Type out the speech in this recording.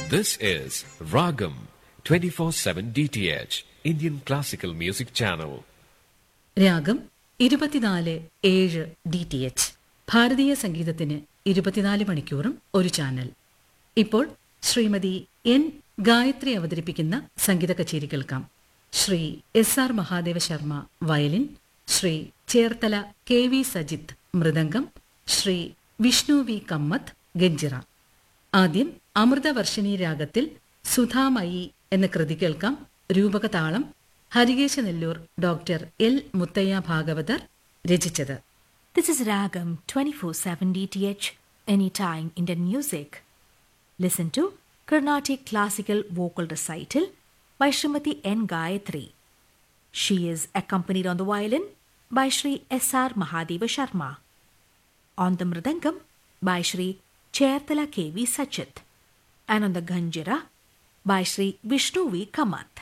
This is Ragam 24/7 DTH Indian Classical Music Channel. രാഗം ഇരുപത്തിനാല് ഏഴ് ഡി ടി എച്ച് ഭാരതീയ സംഗീതത്തിന് ഇരുപത്തിനാല് മണിക്കൂറും ഒരു ചാനൽ ഇപ്പോൾ ശ്രീമതി എൻ ഗായത്രി അവതരിപ്പിക്കുന്ന സംഗീത കച്ചേരി കേൾക്കാം Shri S R Mahadeva Sharma violin Shri Cherthala K V Sajith mridangam Shri Vishnu V Kamath ganjira ആദ്യം അമൃതവർഷിണി രാഗത്തിൽ സുധാമയി എന്ന കൃതി കേൾക്കാം രൂപകതാളം ഹരികേശ നെല്ലൂർ ഡോക്ടർ എൽ മുത്തയ്യ ഭാഗവതർ രചിച്ചത് This is Ragam 24/7 DTH Anytime Indian Music. Listen to Carnatic Classical Vocal Recital by Srimati N. Gayatri. She is accompanied on the violin by Sri S.R. Mahadeva Sharma. On the mridangam by Sri Chertala K.V. Sachit. And on the ghanjira by Sri Vishnu V. Kamath.